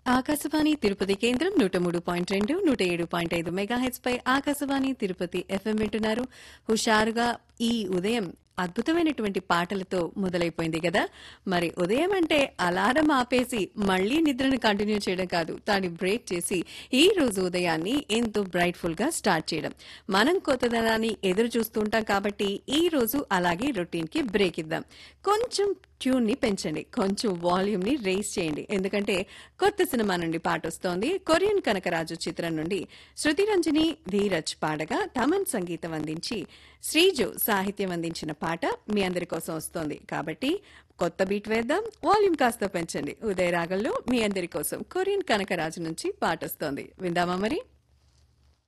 ఆకాశవాణి తిరుపతి కేంద్రం నూట మూడు పాయింట్ రెండు నూట ఏడు పాయింట్ ఐదు మెగాహెచ్ పై ఆకాశవాణి తిరుపతి ఎఫ్ఎం వింటున్నారు హుషారుగా ఈ ఉదయం అద్భుతమైనటువంటి పాటలతో మొదలైపోయింది కదా మరి ఉదయం అంటే అలారం ఆపేసి మళ్లీ నిద్రను కంటిన్యూ చేయడం కాదు దాన్ని బ్రేక్ చేసి ఈ రోజు ఉదయాన్ని ఎంతో బ్రైట్ఫుల్ గా స్టార్ట్ చేయడం మనం కొత్తదనాన్ని ఎదురు చూస్తుంటాం కాబట్టి ఈ రోజు అలాగే రొటీన్ కి బ్రేక్ ఇద్దాం కొంచెం ట్యూన్ ని పెంచండి కొంచెం వాల్యూమ్ ని రేస్ చేయండి ఎందుకంటే కొత్త సినిమా నుండి పాట వస్తోంది కొరియన్ కనకరాజు చిత్రం నుండి శృతి రంజని ధీరజ్ పాడగా తమన్ సంగీతం అందించి శ్రీజు సాహిత్యం అందించిన పాట మీ అందరి కోసం వస్తోంది కాబట్టి కొత్త బీట్ వేద్దాం వాల్యూమ్ కాస్త పెంచండి ఉదయ రాగంలో మీ అందరి కోసం కొరియన్ కనకరాజు నుంచి పాట వస్తోంది విందామా మరి